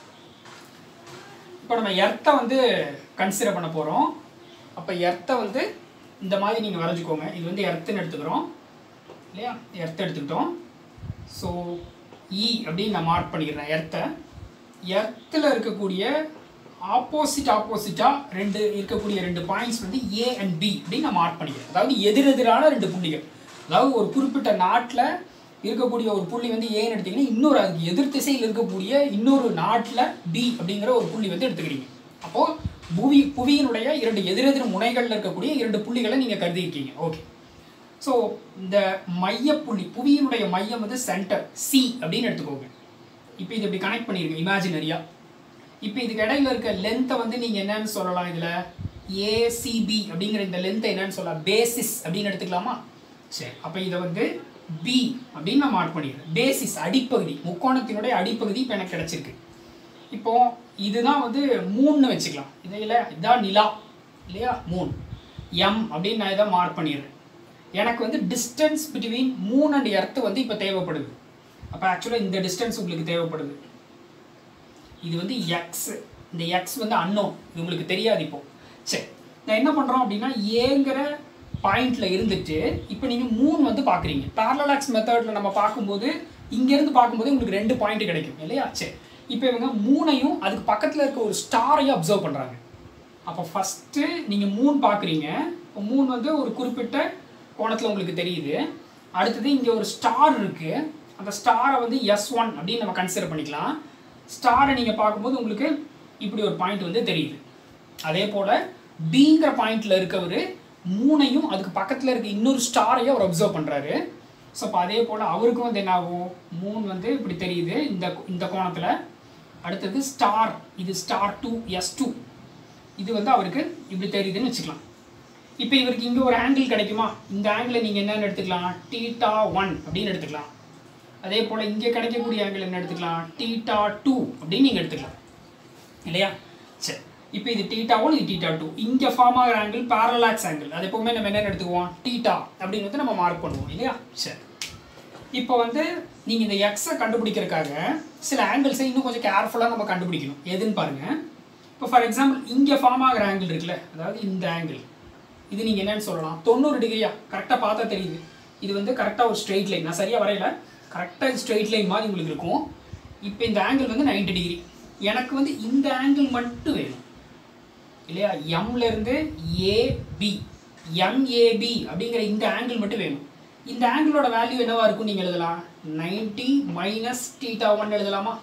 இப்போ நம்ம எர்த்தை வந்து கன்சிடர் பண்ண போகிறோம் அப்போ எர்த்தை வந்து இந்த மாதிரி நீங்கள் வரைஞ்சிக்கோங்க இது வந்து எர்த்துன்னு எடுத்துக்கிறோம் இல்லையா எர்த் எடுத்துக்கிட்டோம் ஸோ இ அப்படின்னு நான் மார்க் பண்ணிக்கிறேன் எர்த்தை எர்த்தில் இருக்கக்கூடிய ஆப்போசிட் ஆப்போசிட்டாக ரெண்டு இருக்கக்கூடிய ரெண்டு பாயிண்ட்ஸ் வந்து ஏ அண்ட் பி அப்படின்னு நான் மார்க் பண்ணிக்கிறேன் அதாவது எதிரெதிரான ரெண்டு புள்ளிகள் அதாவது ஒரு குறிப்பிட்ட நாட்டில் இருக்கக்கூடிய ஒரு புள்ளி வந்து ஏன்னு எடுத்தீங்கன்னா இன்னொரு அதுக்கு எதிர் திசையில் இருக்கக்கூடிய இன்னொரு நாட்டில் பி அப்படிங்கிற ஒரு புள்ளி வந்து எடுத்துக்கிறீங்க அப்போது புவி புவியினுடைய இரண்டு எதிரெதிர் முனைகளில் இருக்கக்கூடிய இரண்டு புள்ளிகளை நீங்கள் கருதியிருக்கீங்க ஓகே ஸோ இந்த மையப்புள்ளி புவியினுடைய மையம் வந்து சென்டர் சி அப்படின்னு எடுத்துக்கோங்க இப்போ இது இப்படி கனெக்ட் பண்ணியிருக்கேன் இமேஜினரியாக இப்போ இதுக்கு இடையில இருக்க லென்த்தை வந்து நீங்கள் என்னன்னு சொல்லலாம் இதில் ஏசிபி அப்படிங்கிற இந்த லென்த்தை என்னன்னு சொல்லலாம் பேசிஸ் அப்படின்னு எடுத்துக்கலாமா சரி அப்போ இதை வந்து பி அப்படின்னு நான் மார்க் பண்ணிடுறேன் பேசிஸ் அடிப்பகுதி முக்கோணத்தினுடைய அடிப்பகுதி இப்போ எனக்கு கிடச்சிருக்கு இப்போ இதுதான் வந்து மூணுன்னு வச்சுக்கலாம் இதில் இதான் நிலா இல்லையா மூன் எம் அப்படின்னு நான் இதை மார்க் பண்ணிடுறேன் எனக்கு வந்து distance between moon and earth வந்து இப்போ தேவைப்படுது அப்போ ஆக்சுவலாக இந்த டிஸ்டன்ஸ் உங்களுக்கு தேவைப்படுது இது வந்து எக்ஸ் இந்த எக்ஸ் வந்து அன்னோன் இது உங்களுக்கு தெரியாது இப்போ சரி நான் என்ன பண்ணுறோம் அப்படின்னா ஏங்கிற பாயிண்ட்ல இருந்துட்டு இப்போ நீங்கள் மூணு வந்து பார்க்குறீங்க பேரலாக்ஸ் மெத்தடில் நம்ம பார்க்கும்போது இங்கேருந்து பார்க்கும்போது உங்களுக்கு ரெண்டு பாயிண்ட் கிடைக்கும் இல்லையா சரி இப்போ இவங்க மூணையும் அதுக்கு பக்கத்தில் இருக்க ஒரு ஸ்டாரையும் அப்சர்வ் பண்ணுறாங்க அப்போ ஃபஸ்ட்டு நீங்கள் மூணு பார்க்குறீங்க இப்போ மூணு வந்து ஒரு குறிப்பிட்ட கோணத்தில் உங்களுக்கு தெரியுது அடுத்தது இங்கே ஒரு ஸ்டார் இருக்குது அந்த ஸ்டாரை வந்து எஸ் ஒன் அப்படின்னு நம்ம கன்சிடர் பண்ணிக்கலாம் ஸ்டாரை நீங்கள் பார்க்கும்போது உங்களுக்கு இப்படி ஒரு பாயிண்ட் வந்து தெரியுது அதே போல் பிங்கிற பாயிண்ட்டில் இருக்கவர் மூணையும் அதுக்கு பக்கத்தில் இருக்க இன்னொரு ஸ்டாரையும் அவர் அப்சர்வ் பண்ணுறாரு ஸோ அப்போ அதே போல் அவருக்கும் வந்து என்ன ஆகும் மூணு வந்து இப்படி தெரியுது இந்த இந்த கோணத்தில் அடுத்தது ஸ்டார் இது ஸ்டார் டூ எஸ் டூ இது வந்து அவருக்கு இப்படி தெரியுதுன்னு வச்சுக்கலாம் இப்போ இவருக்கு இங்கே ஒரு ஆங்கிள் கிடைக்குமா இந்த ஆங்கிளை நீங்கள் என்னென்னு எடுத்துக்கலாம் டீட்டா ஒன் அப்படின்னு எடுத்துக்கலாம் அதே போல் இங்கே கிடைக்கக்கூடிய ஆங்கிள் என்ன எடுத்துக்கலாம் டீட்டா டூ அப்படின்னு நீங்கள் எடுத்துக்கலாம் இல்லையா சரி இப்போ இது டீட்டா ஒன் இது டீட்டா டூ இங்கே ஃபார்ம் ஆகிற ஆங்கிள் பேரலாக்ஸ் ஆங்கிள் அது எப்போவுமே நம்ம என்ன எடுத்துக்குவோம் டீட்டா அப்படின்னு வந்து நம்ம மார்க் பண்ணுவோம் இல்லையா சரி இப்போ வந்து நீங்கள் இந்த எக்ஸை கண்டுபிடிக்கிறதுக்காக சில ஆங்கிள்ஸை இன்னும் கொஞ்சம் கேர்ஃபுல்லாக நம்ம கண்டுபிடிக்கணும் எதுன்னு பாருங்கள் இப்போ ஃபார் எக்ஸாம்பிள் இங்கே ஃபார்ம் ஆகிற ஆங்கிள் இருக்குல்ல அதாவது இந்த ஆங்கிள் இது நீங்கள் என்னன்னு சொல்லலாம் தொண்ணூறு டிகிரியா கரெக்டாக பார்த்தா தெரியுது இது வந்து கரெக்டாக ஒரு ஸ்ட்ரெயிட் லைன் நான் சரியாக வரையல கரெக்டாக ஸ்ட்ரெயிட் லைன் மாதிரி உங்களுக்கு இருக்கும் இப்போ இந்த ஆங்கிள் வந்து 90 டிகிரி எனக்கு வந்து இந்த ஆங்கிள் மட்டும் வேணும் இல்லையா எம்ல இருந்து ஏபி எம்ஏபி அப்படிங்கிற இந்த ஆங்கிள் மட்டும் வேணும் இந்த ஆங்கிளோட வேல்யூ என்னவா இருக்கும் நீங்கள் எழுதலாம் 90 மைனஸ் டீட்டா ஒன் எழுதலாமா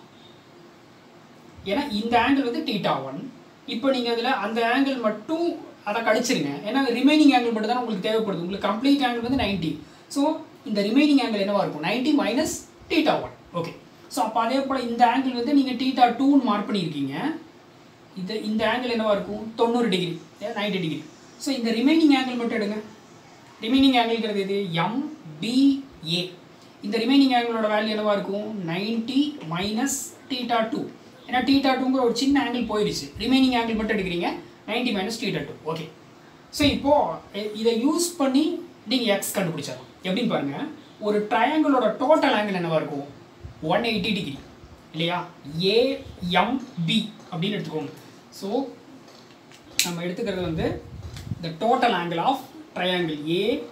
ஏன்னா இந்த ஆங்கிள் வந்து டீட்டா ஒன் இப்போ நீங்கள் அதில் அந்த ஆங்கிள் மட்டும் அதை கழிச்சிருங்க ஏன்னா ரிமைனிங் ஆங்கிள் மட்டும் தான் உங்களுக்கு தேவைப்படுது உங்களுக்கு கம்ப்ளீட் ஆங்கிள் வந்து 90 ஸோ இந்த ரிமைனிங் ஆங்கிள் என்னவா இருக்கும் 90 minus theta one okay so அப்போ அதே போல் இந்த ஆங்கிள் வந்து நீங்கள் டீட்டா டூன்னு மார்க் பண்ணியிருக்கீங்க இது இந்த ஆங்கிள் என்னவா இருக்கும் தொண்ணூறு டிகிரி நைன்டி டிகிரி ஸோ இந்த ரிமைனிங் ஆங்கிள் மட்டும் எடுங்க ரிமைனிங் ஆங்கிள்ங்கிறது இது எம்பிஏ இந்த ரிமைனிங் ஆங்கிளோட வேல்யூ என்னவா இருக்கும் 90 மைனஸ் டீட்டா டூ ஏன்னா டீட்டா டூங்கிற ஒரு சின்ன ஆங்கிள் போயிடுச்சு ரிமைனிங் ஆங்கிள் மட்டும் எடுக்கிறீங்க 90 minus theta two okay so இப்போது இதை யூஸ் பண்ணி நீங்கள் எக்ஸ் கண்டுபிடிச்சிடலாம் எப்படின்னு பாருங்கள் ஒரு ட்ரையாங்கிளோட டோட்டல் ஆங்கிள் என்னவா இருக்கும் ஒன் எயிட்டி டிகிரி இல்லையா ஏஎம்பி அப்படின்னு எடுத்துக்கோங்க ஸோ நம்ம எடுத்துக்கிறது வந்து the total angle of triangle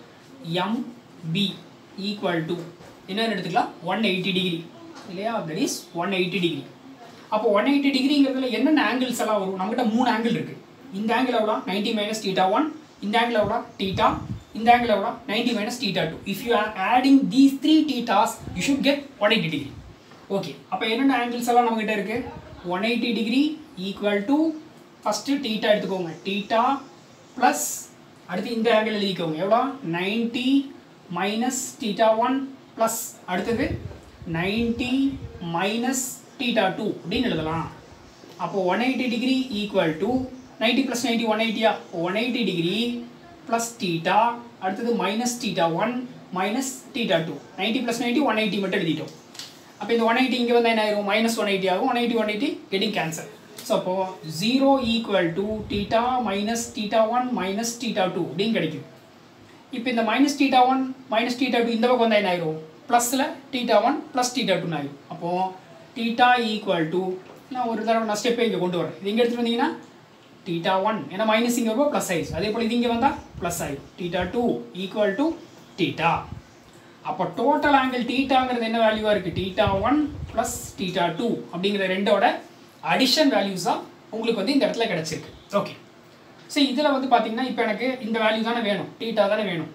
AMB equal to என்னன்னு எடுத்துக்கலாம் ஒன் எயிட்டி டிகிரி இல்லையா that is one eighty degree அப்போ ஒன் எயிட்டி டிகிரிங்கிறதுல என்னென்ன ஆங்கிள்ஸ் எல்லாம் வரும் நம்மகிட்ட மூணு ஆங்கிள் இருக்கு இந்த ஆங்கிள் எவ்வளோ நைன்டி மைனஸ் டீட்டா ஒன் இந்த ஆங்கிள் எவ்வளோ டீட்டா இந்த ஆங்கிள் எவ்வளோ ninety minus theta two if you are adding these three thetas you should get one eighty degree okay அப்போ என்னென்ன ஆங்கிள்ஸ் எல்லாம் நம்மகிட்ட இருக்கு one eighty degree equal to first theta எடுத்துக்கோங்க டீட்டா ப்ளஸ் அடுத்து இந்த ஆங்கிள் எழுதிக்கோங்க எவ்வளோ ninety minus theta one plus அடுத்தது நைன்டி மைனஸ் டீட்டா டூ அப்படின்னு எழுதலாம் அப்போ one eighty degree equal to ninety plus ninety one எயிட்டியா one eighty degree plus theta அடுத்தது minus theta one minus theta two ninety plus ninety one eighty மட்டும் எழுதிட்டோம் அப்போ இந்த ஒன் எயிட்டி இங்கே வந்து என்ன ஆயிரும் மைனஸ் ஒன் எயிட்டி ஆகும் one eighty one eighty getting cancel so அப்போ zero equal to theta minus theta one minus theta two அப்படின்னு கிடைக்கும் இப்போ இந்த minus theta one minus theta two இந்த பக்கம் வந்தால் என்ன ஆயிரும் ப்ளஸில் டீட்டா ஒன் ப்ளஸ் டீட்டா டூன்னு ஆயிரும் அப்போது டீட்டா ஈக்குவல் டு நான் ஒரு தடவை நான் ஸ்டெப்பே இங்கே கொண்டு வரேன் இது இங்கே எடுத்துகிட்டு வந்தீங்கன்னா டீட்டா ஒன் ஏன்னா மைனஸ் இங்கே வரும்போது ப்ளஸ் ஆயிடுச்சு அதே போல் இது இங்கே வந்தால் ப்ளஸ் ஆயிடும் theta two equal to theta அப்போ டோட்டல் ஆங்கிள் டீட்டாங்கிறது என்ன வேல்யூவாக இருக்குது theta one plus theta two அப்படிங்கிற ரெண்டோட அடிஷன் வேல்யூஸாக உங்களுக்கு வந்து இந்த இடத்துல கிடச்சிருக்கு ஓகே ஸோ இதில் வந்து பார்த்தீங்கன்னா இப்போ எனக்கு இந்த வேல்யூ தானே வேணும் டீட்டா தானே வேணும்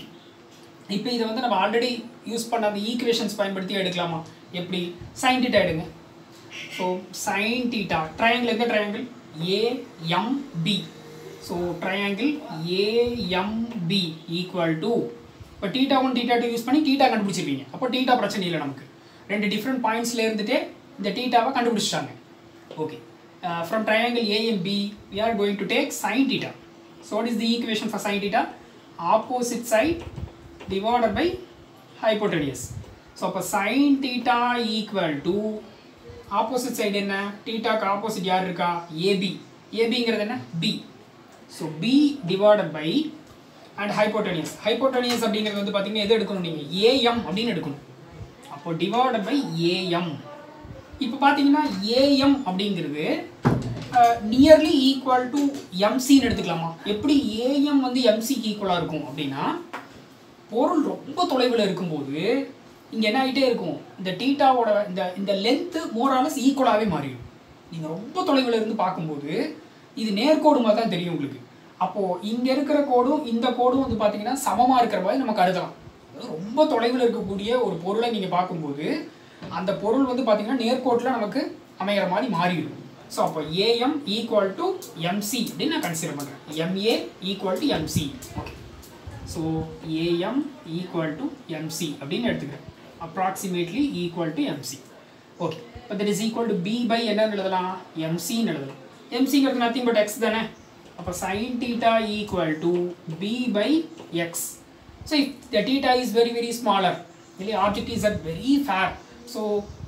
இப்போ இதை வந்து நம்ம ஆல்ரெடி யூஸ் பண்ண அந்த ஈக்குவேஷன்ஸ் பயன்படுத்தி எடுக்கலாமா எப்படி சைன் டீட்டா எடுங்க ஸோ சைன் டீட்டா ட்ரையாங்கிள் எந்த triangle AMP so triangle AMP equal to இப்போ theta one theta two use பண்ணி டீட்டா கண்டுபிடிச்சிருப்பீங்க அப்போ டீட்டா பிரச்சனை இல்லை நமக்கு ரெண்டு டிஃப்ரெண்ட் பாயிண்ட்ஸில் இருந்துட்டு இந்த டீட்டாவை கண்டுபிடிச்சிட்டாங்க okay from triangle AMP we are going to take sin theta so what is the equation for sin theta opposite side divided by hypotenuse so அப்போ sin theta equal to opposite side என்ன டீட்டாக்கு opposite யார் இருக்கா AB ஏபிங்கிறது என்ன b so b divided by and hypotenuse hypotenuse அப்படிங்கிறது வந்து பார்த்தீங்கன்னா எது எடுக்கணும் நீங்கள் ஏஎம் அப்படின்னு எடுக்கணும் அப்போ டிவைடட் பை ஏஎம் இப்போ பார்த்தீங்கன்னா ஏஎம் அப்படிங்கிறது நியர்லி ஈக்குவல் டு எம்சின்னு எடுத்துக்கலாமா எப்படி ஏஎம் வந்து எம்சிக்கு ஈக்குவலாக இருக்கும் அப்படின்னா பொருள் ரொம்ப தொலைவில் இருக்கும்போது இங்கே என்ன ஆகிட்டே இருக்கும் இந்த டீட்டாவோட இந்த இந்த லென்த்து மோராலஸ் ஈக்குவலாகவே மாறிடும் நீங்கள் ரொம்ப தொலைவில் இருந்து பார்க்கும்போது இது நேர்கோடு மாதிரி தான் தெரியும் உங்களுக்கு அப்போது இங்கே இருக்கிற கோடும் இந்த கோடும் வந்து பார்த்தீங்கன்னா சமமாக இருக்கிற மாதிரி நம்ம கருதலாம் அதாவது ரொம்ப தொலைவில் இருக்கக்கூடிய ஒரு பொருளை நீங்கள் பார்க்கும்போது அந்த பொருள் வந்து பார்த்தீங்கன்னா நேர்கோட்டில் நமக்கு அமைகிற மாதிரி மாறிடும் ஸோ அப்போ ஏஎம் ஈக்குவல் டு எம்சி அப்படின்னு நான் கன்சிடர் பண்ணுறேன் MA equal to MC okay so AM equal to MC அப்படின்னு எடுத்துக்கிறேன் approximately equal to MC okay இப்போ that is equal to B by என்னன்னு எழுதலாம் எம்சின்னு எழுதலாம் எம்சிங்கிறது நத்திங் பட் எக்ஸ் தானே அப்போ sine theta equal to B by x so if the theta is very very smaller இல்லையா object is at very far so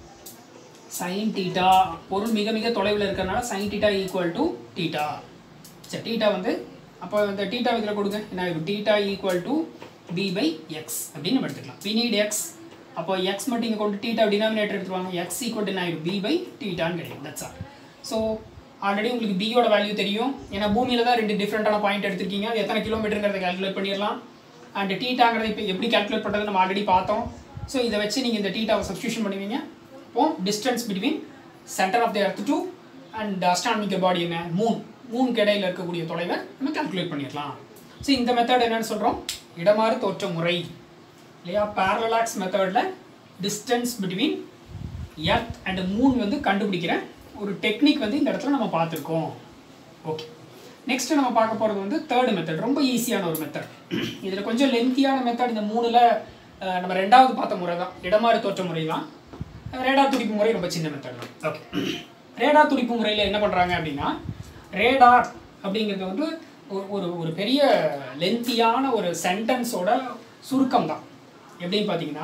sine theta பொருள் மிக மிக தொலைவில் இருக்கிறனால sine theta equal to theta சரி theta வந்து அப்போ இந்த டீட்டா இதில் கொடுங்க என்ன ஆகும் theta equal to B by x அப்படின்னு நம்ம எடுத்துக்கலாம் வி நீட் எக்ஸ் அப்போ எக்ஸ் மட்டும் இங்கே கொண்டு டீட்டா டினாமினேட்டர் எடுத்துருவாங்க எக்ஸ் ஈக்குவல் டு ஆகிடும் பி பை டீட்டான்னு கிடைக்கும் தட்ஸ் ஆல் ஸோ ஆல்ரெடி உங்களுக்கு பியோட வேல்யூ தெரியும் ஏன்னா பூமியில் தான் ரெண்டு டிஃப்ரெண்ட்டான பாயிண்ட் எடுத்திருக்கீங்க அது எத்தனை கிலோமீட்டருங்கிறத கால்குலேட் பண்ணிடலாம் அண்ட் டீட்டாங்கிறத இப்போ எப்படி கால்குலேட் பண்ணுறது நம்ம ஆல்ரெடி பார்த்தோம் ஸோ இதை வச்சு நீங்கள் இந்த டீட்டாவை சப்ஸ்டியூஷன் பண்ணுவீங்க இப்போ distance between center of the earth to and astronomical body என்ன மூன் மூணுக்கு இடையில இருக்கக்கூடிய தொலைவை நம்ம கால்குலேட் பண்ணிடலாம் ஸோ இந்த மெத்தட் என்னன்னு சொல்கிறோம் இடமாறு தோற்ற முறை இல்லையா பேரலாக்ஸ் மெத்தடில் distance between earth and moon வந்து கண்டுபிடிக்கிற ஒரு டெக்னிக் வந்து இந்த இடத்துல நம்ம பார்த்துருக்கோம் ஓகே நெக்ஸ்ட் நம்ம பார்க்க போகிறது வந்து தேர்டு மெத்தட் ரொம்ப ஈஸியான ஒரு மெத்தட் இதில் கொஞ்சம் லென்த்தியான மெத்தட் இந்த மூணில் நம்ம ரெண்டாவது பார்த்த முறை தான் இடமாறு தோற்ற முறை தான் ரேடார் துடிப்பு முறை ரொம்ப சின்ன மெத்தட் தான் ஓகே ரேடார் துடிப்பு முறையில் என்ன பண்ணுறாங்க அப்படின்னா ரேடார் அப்படிங்கிறது வந்து ஒரு ஒரு ஒரு பெரிய லென்த்தியான ஒரு சென்டென்ஸோட சுருக்கம் தான் எப்படின்னு பார்த்தீங்கன்னா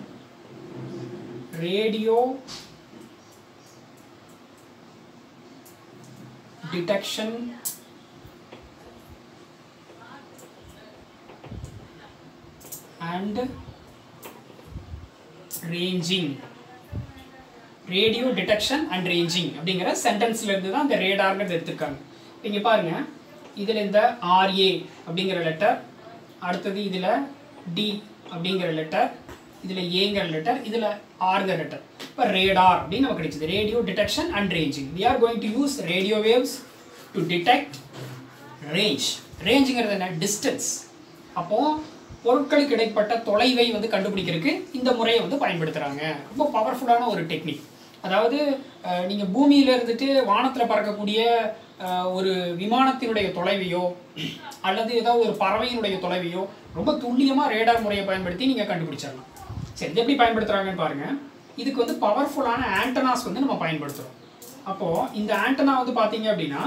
radio detection and ranging radio detection and ranging அப்படிங்கிற சென்டென்ஸ்ல இருந்து தான் இந்த ரேடார்ங்கிறது எடுத்திருக்காங்க இங்கே பாருங்க இதில் இந்த ஆர்ஏ அப்படிங்கிற லெட்டர் அடுத்தது இதில் டி அப்படிங்கிற லெட்டர் இதில் ஏங்கிற லெட்டர் இதில் ஆர்ங்கிற லெட்டர் இப்போ ரேடார் அப்படின்னு நமக்கு கிடைச்சது radio detection and ranging we are going to use radio waves to detect range ரேஞ்சுங்கிறது என்ன டிஸ்டன்ஸ் அப்போது பொருட்களுக்கு இடைப்பட்ட தொலைவை வந்து கண்டுபிடிக்கிறதுக்கு இந்த முறையை வந்து பயன்படுத்துகிறாங்க ரொம்ப பவர்ஃபுல்லான ஒரு டெக்னிக் அதாவது நீங்கள் பூமியில் இருந்துட்டு வானத்தில் பறக்கக்கூடிய அஹ், ஒரு விமானத்தினுடைய தொலைவையோ அல்லது ஏதாவது ஒரு பறவையினுடைய தொலைவையோ ரொம்ப துல்லியமாக ரேடார் முறையை பயன்படுத்தி நீங்கள் கண்டுபிடிச்சிடலாம் சரி இது எப்படி பயன்படுத்துகிறாங்கன்னு பாருங்கள் இதுக்கு வந்து பவர்ஃபுல்லான ஆண்டனாஸ் வந்து நம்ம பயன்படுத்துகிறோம் அப்போது இந்த ஆண்டனா வந்து பார்த்தீங்க அப்படின்னா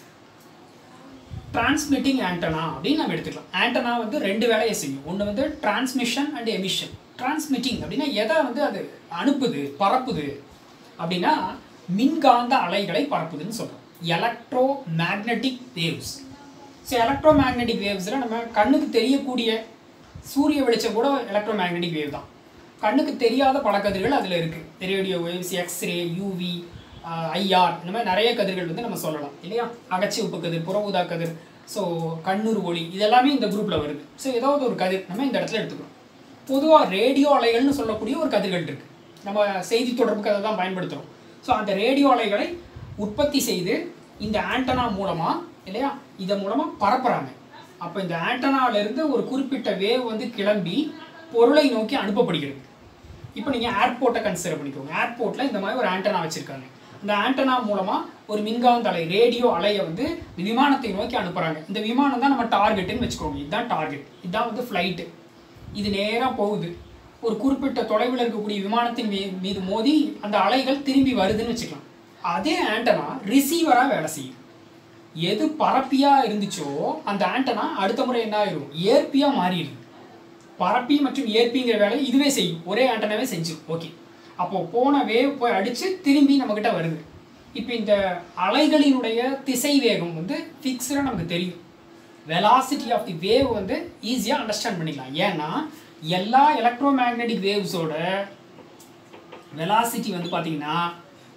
டிரான்ஸ்மிட்டிங் ஆண்டனா அப்படின்னு நம்ம எடுத்துக்கலாம் ஆண்டனா வந்து ரெண்டு வேலையை செய்யும் ஒன்று வந்து டிரான்ஸ்மிஷன் அண்ட் எமிஷன் டிரான்ஸ்மிட்டிங் அப்படின்னா எதை வந்து அது அனுப்புது பரப்புது அப்படின்னா மின்காந்த அலைகளை பரப்புதுன்னு சொல்கிறோம் electromagnetic waves so electromagnetic வேவ்ஸில் நம்ம கண்ணுக்கு தெரியக்கூடிய சூரிய வெளிச்சம் கூட எலக்ட்ரோ மேக்னெட்டிக் வேவ் தான் கண்ணுக்கு தெரியாத பல கதிர்கள் அதில் இருக்குது radio waves X ray UV IR இந்த மாதிரி நிறைய கதிர்கள் வந்து நம்ம சொல்லலாம் இல்லையா அகச்சிவப்பு கதிர் புற ஊதா கதிர் ஸோ கண்ணூர் ஒளி இதெல்லாமே இந்த குரூப்பில் வருது ஸோ ஏதாவது ஒரு கதிர் நம்ம இந்த இடத்துல எடுத்துக்கிறோம் பொதுவாக ரேடியோ அலைகள்னு சொல்லக்கூடிய ஒரு கதிர்கள் இருக்குது நம்ம செய்தி தொடர்புக்கு அதை தான் பயன்படுத்துகிறோம் ஸோ அந்த ரேடியோ அலைகளை உற்பத்தி செய்து இந்த ஆண்டனா மூலமாக இல்லையா இதன் மூலமாக பரப்புகிறாங்க அப்போ இந்த ஆண்டனாலேருந்து ஒரு குறிப்பிட்ட வேவ் வந்து கிளம்பி பொருளை நோக்கி அனுப்பப்படுகிறது இப்போ நீங்கள் ஏர்போர்ட்டை கன்சிடர் பண்ணிக்கோங்க ஏர்போர்ட்டில் இந்த மாதிரி ஒரு ஆண்டனா வச்சுருக்காங்க இந்த ஆண்டனா மூலமாக ஒரு மின்காந்த அலை ரேடியோ அலையை வந்து விமானத்தை நோக்கி அனுப்புகிறாங்க இந்த விமானம் தான் நம்ம டார்கெட்டுன்னு வச்சுக்கோங்க இதுதான் டார்கெட் இதுதான் வந்து ஃப்ளைட்டு இது நேராக போகுது ஒரு குறிப்பிட்ட தொலைவில் இருக்கக்கூடிய விமானத்தின் மீ மீது மோதி அந்த அலைகள் திரும்பி வருதுன்னு வச்சுக்கலாம் அதே ஆண்டனா ரிசீவராக வேலை செய்யும் எது பரப்பியாக இருந்துச்சோ அந்த ஆண்டனா அடுத்த முறை என்ன ஆயிரும் ஏற்பியாக மாறிடுது பரப்பி மற்றும் ஏற்பிங்கிற வேலையை இதுவே செய்யும் ஒரே ஆண்டனாவே செஞ்சிடும் ஓகே அப்போது போன வேவ் போய் அடித்து திரும்பி நம்மக்கிட்ட வருது இப்போ இந்த அலைகளினுடைய திசை வேகம் வந்து ஃபிக்ஸ்டாக நமக்கு தெரியும் வெலாசிட்டி ஆஃப் தி வேவ் வந்து ஈஸியாக அண்டர்ஸ்டாண்ட் பண்ணிக்கலாம் ஏன்னா எல்லா எலக்ட்ரோ மேக்னெட்டிக் வேவ்ஸோட வெலாசிட்டி வந்து பார்த்தீங்கன்னா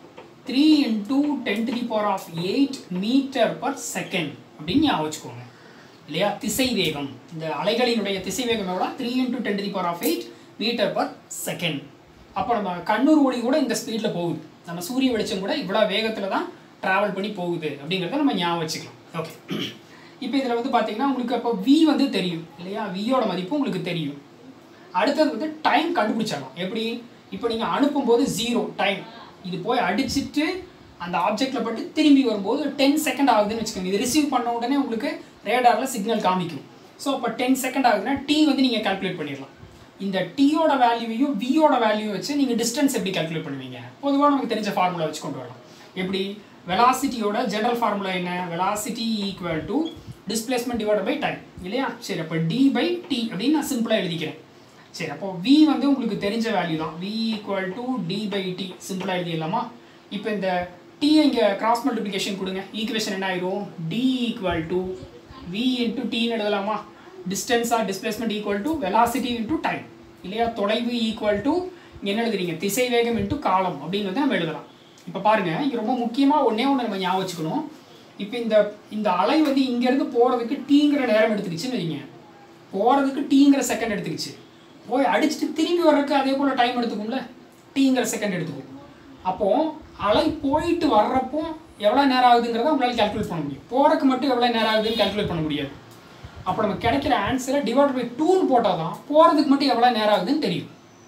three into ten to the power of eight meter per second அப்படின்னு ஞாபகம் வச்சுக்கோங்க இல்லையா திசை வேகம் இந்த அலைகளினுடைய திசை வேகம் எவ்வளோ three into ten to the power of eight meter per second அப்போ நம்ம கண்ணூர் ஒளி கூட இந்த ஸ்பீடில் போகுது நம்ம சூரிய வெளிச்சம் கூட இவ்வளோ வேகத்தில் தான் ட்ராவல் பண்ணி போகுது அப்படிங்கிறத நம்ம ஞாபகம் வச்சுக்கலாம் ஓகே இப்போ இதில் வந்து பார்த்தீங்கன்னா உங்களுக்கு அப்போ வி வந்து தெரியும் இல்லையா வியோட மதிப்பு உங்களுக்கு தெரியும் அடுத்தது வந்து டைம் கண்டுபிடிச்சிடலாம் எப்படி இப்போ நீங்கள் அனுப்பும்போது ஜீரோ டைம் இது போய் அடிச்சிட்டு அந்த ஆப்ஜெக்டில் பட்டு திரும்பி வரும்போது டென் செகண்ட் ஆகுதுன்னு வச்சுக்கோங்க இது ரிசீவ் பண்ண உடனே உங்களுக்கு ரேடாரில் சிக்னல் காமிக்கும் ஸோ அப்போ டென் செகண்ட் ஆகுதுன்னா டி வந்து நீங்கள் கால்குலேட் பண்ணிடலாம் இந்த டீயோட வேல்யூவையும் வியோட வேல்யூ வச்சு நீங்கள் டிஸ்டன்ஸ் எப்படி கால்குலேட் பண்ணுவீங்க பொதுவாக நமக்கு தெரிஞ்ச ஃபார்முலா வச்சு கொண்டு வரலாம் எப்படி வெலாசிட்டியோட ஜெனரல் ஃபார்முலா என்ன velocity equal to displacement divide by time இல்லையா சரி அப்போ டி பை டி அப்படின்னு நான் சிம்பிளாக எழுதிக்கிறேன் சரி அப்போ வி வந்து உங்களுக்கு தெரிஞ்ச வேல்யூ தான் v equal to d by t சிம்பிளாக எழுதிடலாமா இப்போ இந்த டி இங்கே கிராஸ் மல்டிப்ளிகேஷன் கொடுங்க ஈக்குவேஷன் என்ன ஆயிரும் d equal to v into டின்னு எழுதலாமா distance or displacement equal to velocity into time இல்லையா தொலைவு ஈக்குவல் டு என்ன எழுதுறீங்க திசை வேகம் இன்ட்டு காலம் அப்படின்னு வந்து நம்ம எழுதலாம் இப்போ பாருங்க இங்கே ரொம்ப முக்கியமாக ஒன்றே ஒன்று நம்ம ஞாபகம் வச்சுக்கணும் இப்போ இந்த இந்த அலை வந்து இங்கேருந்து போகிறதுக்கு டீங்கிற நேரம் எடுத்துக்கிச்சுன்னு வைங்க போகிறதுக்கு டீங்கிற செகண்ட் எடுத்துக்கிச்சு போய் அடிச்சுட்டு திரும்பி வர்றதுக்கு அதே போல் டைம் எடுத்துக்கும்ல டீங்கிற செகண்ட் எடுத்துக்கும் அப்போது அலை போயிட்டு வர்றப்போ எவ்வளோ நேரம் ஆகுதுங்கிறத உங்களால் கால்குலேட் பண்ண முடியும் போகிறதுக்கு மட்டும் எவ்வளோ நேரம் ஆகுதுன்னு கால்குலேட் பண்ண முடியாது அப்போ நம்ம கிடைக்கிற ஆன்சரை டிவைட் பை டூன்னு போட்டால் தான் போகிறதுக்கு மட்டும் எவ்வளோ நேரம் ஆகுதுன்னு தெரியும்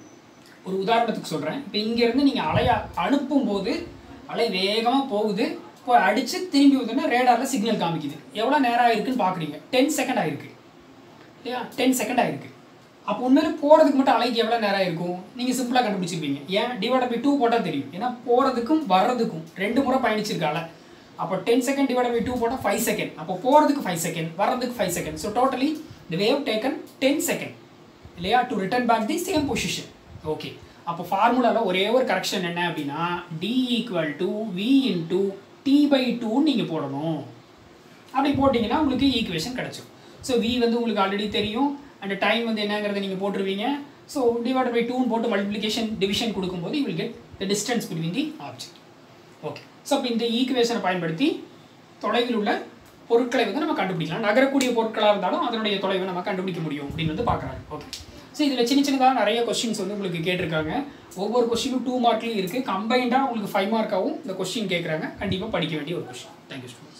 ஒரு உதாரணத்துக்கு சொல்கிறேன் இப்போ இங்கேருந்து நீங்கள் அலையை அனுப்பும்போது அலை வேகமாக போகுது போய் அடித்து திரும்பி வந்தோன்னா ரேடாரில் சிக்னல் காமிக்குது எவ்வளோ நேரம் ஆயிருக்குன்னு பார்க்குறீங்க டென் செகண்ட் ஆயிருக்கு இல்லையா டென் செகண்ட் ஆயிருக்கு அப்போ உண்மையில போகிறதுக்கு மட்டும் அலைக்கு எவ்வளோ நேரம் ஆயிருக்கும் நீங்கள் சிம்பிளாக கண்டுபிடிச்சிருப்பீங்க ஏன் டிவைட் பை டூ போட்டால் தெரியும் ஏன்னா போகிறதுக்கும் வர்றதுக்கும் ரெண்டு முறை பயணிச்சிருக்க அலை அப்போ ten second divide by two போட்டால் ஃபைவ் செகண்ட் அப்போ போகிறதுக்கு ஃபைவ் செகண்ட் வர்றதுக்கு five second so totally the wave taken ten second இல்லையா to return back the same position okay அப்போ ஃபார்முலாவில் ஒரே ஒரு கரெக்ஷன் என்ன அப்படின்னா d equal to v into t by டூன்னு நீங்கள் போடணும் அப்படி போட்டிங்கன்னா உங்களுக்கு ஈக்குவேஷன் கிடச்சிடும் ஸோ வி வந்து உங்களுக்கு ஆல்ரெடி தெரியும் அண்ட் டைம் வந்து என்னங்கிறத நீங்கள் போட்டுருவீங்க ஸோ டிவைட் பை டூன்னு போட்டு மல்டிப்ளிகேஷன் டிவிஷன் கொடுக்கும்போது you will get the distance between the object okay so அப்போ இந்த ஈக்குவேஷனை பயன்படுத்தி தொலைவில் உள்ள பொருட்களை வந்து நம்ம கண்டுபிடிக்கலாம் நகரக்கூடிய பொருட்களாக இருந்தாலும் அதனுடைய தொலைவை நம்ம கண்டுபிடிக்க முடியும் அப்படின்னு வந்து பார்க்குறாங்க ஓகே ஸோ இதில் சின்ன சின்னதாக நிறைய கொஸ்டின்ஸ் வந்து உங்களுக்கு கேட்டிருக்காங்க ஒவ்வொரு கொஸ்டினும் டூ மார்க்லேயும் இருக்குது கம்பைண்டாக உங்களுக்கு ஃபைவ் மார்க்காகவும் இந்த கொஸ்டின் கேட்குறாங்க கண்டிப்பாக படிக்க வேண்டிய ஒரு கொஸ்டின் தேங்க்யூ ஸ்டூடெண்ட்